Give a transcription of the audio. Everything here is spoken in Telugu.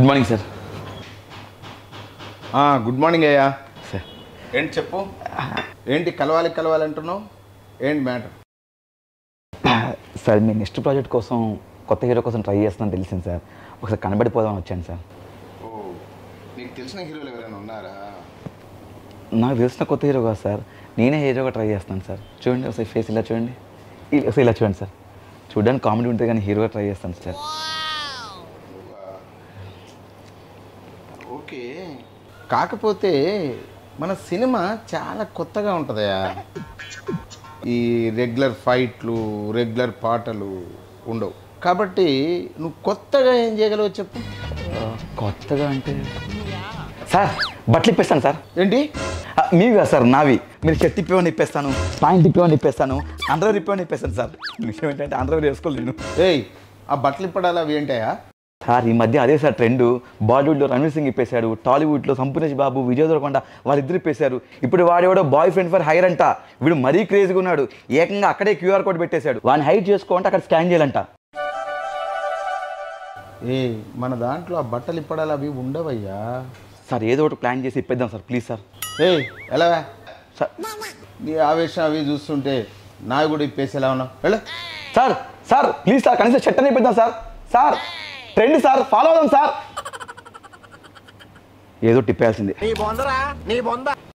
good morning sir good morning అయ్యా సార్ ఏంటి చెప్పు ఏంటి కలవాలి కలవాలి అంటున్నావు ఏంటి మ్యాటర్ సార్ మీ నెక్స్ట్ ప్రాజెక్ట్ కోసం కొత్త హీరో కోసం ట్రై చేస్తున్నాను తెలిసింది సార్ ఒకసారి కనబడిపోదామని వచ్చాను సార్ ఓ నీకు తెలిసిన హీరోలు ఎవరైనా ఉన్నారా నాకు తెలిసిన కొత్త హీరో కాదు సార్ నేనే హీరోగా ట్రై చేస్తాను సార్ చూడండి ఒకసారి ఫేస్ ఇలా చూడండి ఈ- ఒకసారి ఇలా చూడండి సార్ చూడడానికి కామెడీ ఉంటుంది కానీ హీరోగా ట్రై చేస్తాను సార్ ఓకే కాకపోతే మన సినిమా చాలా కొత్తగా ఉంటుందయా ఈ రెగ్యులర్ ఫైట్లు రెగ్యులర్ పాటలు ఉండవు కాబట్టి నువ్వు కొత్తగా ఏం చేయగలవు చెప్పు ఆ, కొత్తగా అంటే సార్ బట్టలు ఇప్పేస్తాను సార్ ఏంటి ఆ, మీవి కాదు సార్ నావి మీరు షర్ట్ ఇప్పేవని ఇప్పేస్తాను పాయింట్ ఇప్పేవని ఇప్పేస్తాను అండర్వేర్ ఇప్పేవని ఇప్పేస్తాను సార్ విషయం ఏంటంటే అండర్వేర్ వేసుకోలేను ఏయ్ ఆ బట్టలు ఇప్పడాలి అవి ఏంటయా సార్ ఈ మధ్య అదే సార్ ట్రెండ్ బాలీవుడ్లో రణవీర్ సింగ్ ఇప్పేశాడు టాలీవుడ్లో సంపూర్ణేష్ బాబు విజయ్ దేవరకొండ వాళ్ళిద్దరు ఇప్పేశారు ఇప్పుడు వాడేవాడో బాయ్ ఫ్రెండ్ ఫర్ హైర్ అంట వీడు మరీ క్రేజ్గా ఉన్నాడు ఏకంగా అక్కడే క్యూఆర్ కోడ్ పెట్టేశాడు వాడిని హైడ్ చేసుకోమంటే అక్కడ స్కాన్ చేయాలంట ఏ మన దాంట్లో ఆ బట్టలు ఇప్పడాలి అవి ఉండవయ్యా సార్ ఏదో ఒకటి ప్లాన్ చేసి ఇప్పేద్దాం సార్ ప్లీజ్ సార్ ఏయ్ ఎలా సార్ నీ ఆవేశం అవి చూస్తుంటే నావి కూడా ఇప్పేసి ఎలా ఉన్నావు వెళ్ళ సార్ సార్ ప్లీజ్ సార్ కనీసం షర్ట్ అని ఇప్పిద్దాం sir sir trend sir follow అవుదాం సార్ ఏదో టిప్పేయాల్సిందే